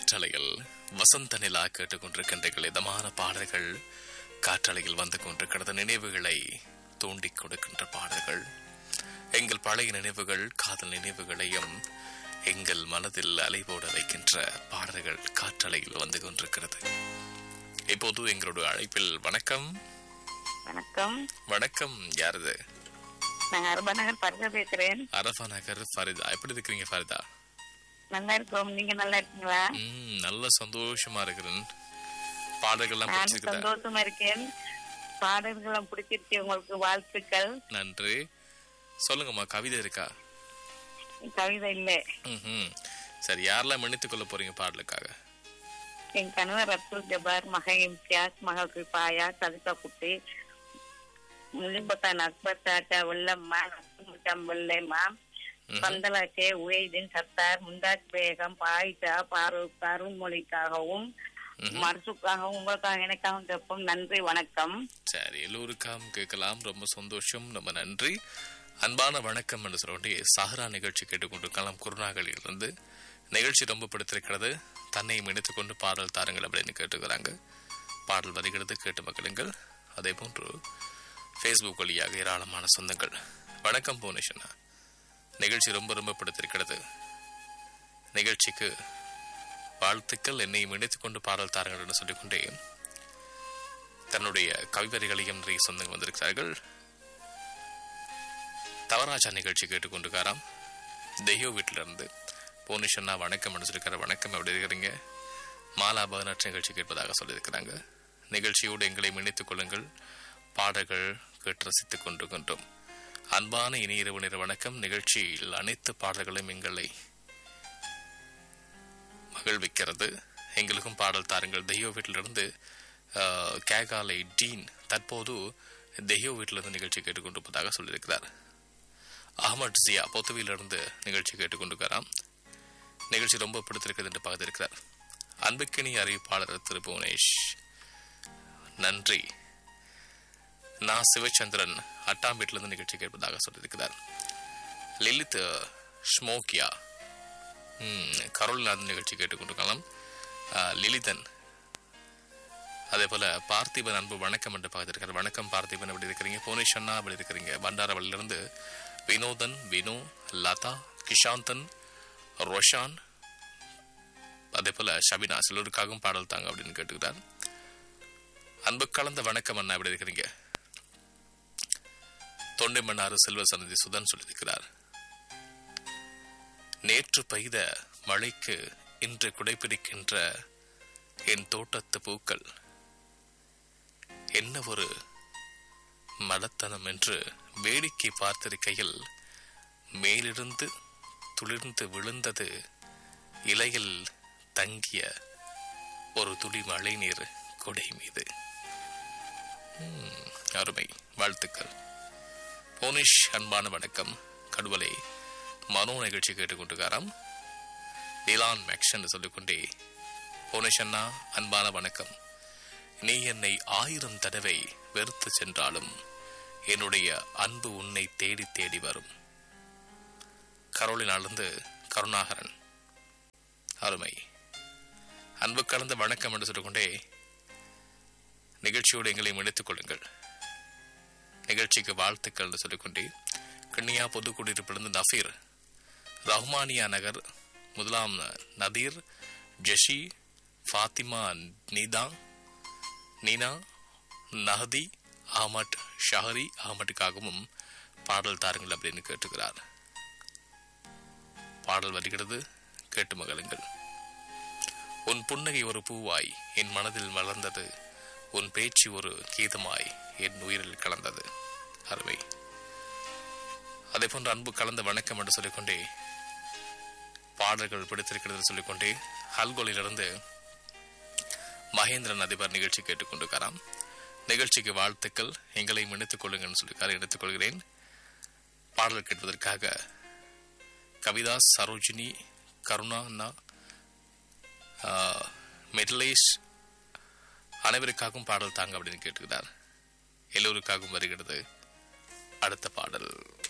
காற்றலையில் வசந்த நிலா கேட்டுக்கொண்டிருக்கின்றீர்கள் இதமான பாடல்கள் காற்றலையில் வந்து கொண்டிருக்கிறது நினைவுகளை தூண்டிக் கொடுக்கின்ற பாடல்கள் எங்கள் பழைய நினைவுகள் காதல் நினைவுகளையும் எங்கள் மனதில் அலைபோட வைக்கின்ற பாடல்கள் காற்றலையில் வந்து கொண்டிருக்கிறது இப்போது எங்களோட அழைப்பில் வணக்கம் வணக்கம் வணக்கம் யாரது நான் அருபாநகர் பரிதா பேசுறேன் அரபா நகர் ஃபரிதா எப்படி இருக்கிறீங்க ஃபரிதா நல்லா இருக்கோம் நீங்க நல்லா இருக்கீங்களா ம் நல்ல சந்தோஷமா இருக்கிறேன் பாடல்கள்லாம் நானும் பிடிச்சிருக்குதா சந்தோஷமா இருக்கேன் பாடல்களும் பிடிச்சிருச்சு உங்களுக்கு வாழ்த்துக்கள் நன்றி சொல்லுங்கம்மா கவிதை இருக்கா கவிதை இல்ல ம் சரி யாரெல்லாம் மன்னித்துக் கொள்ள போறீங்க பாடலுக்காக என் கணவர் அப்துல் ஜபார் மகன் இம்தியாஸ் மகள் ரிபாயா சதிகா குட்டி முலிபத்தான் அக்பர் தாட்டா வெள்ளம்மா நசுமுட்டம் வெள்ளைம்மா ம்ஹும். பந்தலாக்கே உயதின் சத்தார் முந்தாஜ் பேகம் பாயிஷா பாரூக் அருண்மொழிக்காகவும் மர்சுக்காகவும் உங்களுக்காக எனக்காகவும் கேட்போம் நன்றி வணக்கம் சரி எல்லோருக்காம் கேட்கலாம் ரொம்ப சந்தோஷம் ரொம்ப நன்றி அன்பான வணக்கம் என்று சொல்லி சஹரா நிகழ்ச்சி கேட்டுக்கொண்டிருக்கலாம் குருநாகலில் இருந்து நிகழ்ச்சி ரொம்ப பிடித்திருக்கிறது தன்னையும் இணைத்துக் கொண்டு பாடல் தாருங்கள் அப்படின்னு கேட்டுக்கிறாங்க பாடல் வருகிறது கேட்டு மகிழுங்கள் அதே போன்று ஃபேஸ்புக் வழியாக ஏராளமான சொந்தங்கள் வணக்கம் புவனேஷனா நிகழ்ச்சி ரொம்ப ரொம்ப பிடித்திருக்கிறது நிகழ்ச்சிக்கு வாழ்த்துக்கள் என்னையும் இணைத்துக் கொண்டு பாடல் தாருங்கள் என்று சொல்லிக்கொண்டே தன்னுடைய கவிவரிகளையும் நிறைய சொந்தங்கள் வந்திருக்கிறார்கள் தவராஜா நிகழ்ச்சி கேட்டுக்கொண்டிருக்காராம் தெய்யோ வீட்டிலிருந்து போனிஷன்னா வணக்கம் சொல்லியிருக்காரு வணக்கம் எப்படி இருக்கிறீங்க மாலா பதினெட்டு நிகழ்ச்சி கேட்பதாக சொல்லியிருக்கிறாங்க நிகழ்ச்சியோடு எங்களை இணைத்துக் கொள்ளுங்கள் பாடல்கள் கேட்டு ரசித்துக் கொண்டிருக்கின்றோம் அன்பான இனி இரவு நேர வணக்கம் நிகழ்ச்சியில் அனைத்து பாடல்களும் எங்களை மகிழ்விக்கிறது எங்களுக்கும் பாடல் தாருங்கள் தெய்யோ வீட்டிலிருந்து ஆஹ், கேகாலை டீன் தற்போது தெய்யோ வீட்டிலிருந்து நிகழ்ச்சி கேட்டுக்கொண்டிருப்பதாக சொல்லியிருக்கிறார் அகமட் ஜியா பொத்துவிலிருந்து நிகழ்ச்சி கேட்டுக்கொண்டிருக்கிறாராம் நிகழ்ச்சி ரொம்ப பிடித்திருக்கிறது என்று பார்த்திருக்கிறார் அன்புக்கினி அறிவிப்பாளர் திரு புவனேஷ் நன்றி நான் சிவச்சந்திரன் அட்டாம் வீட்டிலிருந்து நிகழ்ச்சி கேட்பதாக சொல்லியிருக்கிறார் லலித் ஸ்மோக்கியா ம், கரோலினாத் நிகழ்ச்சி கேட்டுக்கொண்டிருக்கலாம் ஆ, லிலிதன் அதே போல பார்த்திபன் அன்பு வணக்கம் என்று பார்த்திருக்காரு வணக்கம் பார்த்திபன் எப்படி இருக்கிறீங்க புவனேஷ் அண்ணா எப்படி இருக்கிறீங்க பண்டாரவளிலிருந்து வினோதன் வினு லதா கிஷாந்தன் ரோஷான் அதே போல ஷபினா சிலருக்காகவும் பாடல் தாங்க அப்படின்னு கேட்டுக்கிறார் அன்பு கலந்த வணக்கம் அண்ணா எப்படி இருக்கிறீங்க தொண்டை மன்னாறு செல்வ சன்னதி சுதன் சொல்லியிருக்கிறார் நேற்று பெய்த மழைக்கு இன்று குடைபிடிக்கின்ற என் தோட்டத்து பூக்கள் என்ன ஒரு மடத்தனம் என்று வேடிக்கை பார்த்திருக்கையில் மேலிருந்து துளிர்ந்து விழுந்தது இலையில் தங்கிய ஒரு துளி மழைநீர் கொடை மீது ம், அருமை வாழ்த்துக்கள் போனிஷ் அன்பான வணக்கம் கடுவலை மனோ நிகழ்ச்சி கேட்டுக்கொண்டிருக்காராம் நிலான் மேக்ஸ் என்று சொல்லிக்கொண்டே போனிஷ் அண்ணா அன்பான வணக்கம் நீ என்னை ஆயிரம் தடவை வெறுத்து சென்றாலும் என்னுடைய அன்பு உன்னை தேடி தேடி வரும் கரோலினாலிருந்து கருணாகரன் அருமை அன்பு கலந்த வணக்கம் என்று சொல்லிக்கொண்டே நிகழ்ச்சியோடு எங்களை இணைத்துக் கொள்ளுங்கள் நிகழ்ச்சிக்கு வாழ்த்துக்கள் என்று சொல்லிக்கொண்டே கிண்ணியா பொதுக்குடியிருப்பிலிருந்து நஃபீர் ரஹ்மானியா நகர் முதலாம் நதீர் ஜஷி ஃபாத்திமா நீதா நீனா நஹதி அஹமட் ஷஹரி அஹமட்டுக்காகவும் பாடல் தாருங்கள் அப்படின்னு கேட்டுக்கிறார் பாடல் வருகிறது கேட்டு மகளுங்கள் உன் புன்னகை ஒரு பூவாய் என் மனதில் மலர்ந்தது உன் பேச்சு ஒரு கீதமாய் என் உயிரில் கலந்தது அருமை அதே போன்ற அன்பு கலந்த வணக்கம் என்று சொல்லிக்கொண்டே பாடல்கள் பிடித்திருக்கிறது சொல்லிக்கொண்டே ஹல்கோலிலிருந்து மகேந்திரன் அதிபர் நிகழ்ச்சி கேட்டுக்கொண்டிருக்காராம் நிகழ்ச்சிக்கு வாழ்த்துக்கள் எங்களை இணைத்துக் கொள்ளுங்கன்னு சொல்லியிருக்காரு இணைத்துக் கொள்கிறேன் பாடல் கேட்பதற்காக கவிதா சரோஜினி கருணா அண்ணா ஆஹ், மெட்லேஷ் அனைவருக்காகவும் பாடல் தாங்க அப்படின்னு கேட்டுக்கிறார் எல்லோருக்காகவும் வருகிறது அடுத்த பாடல்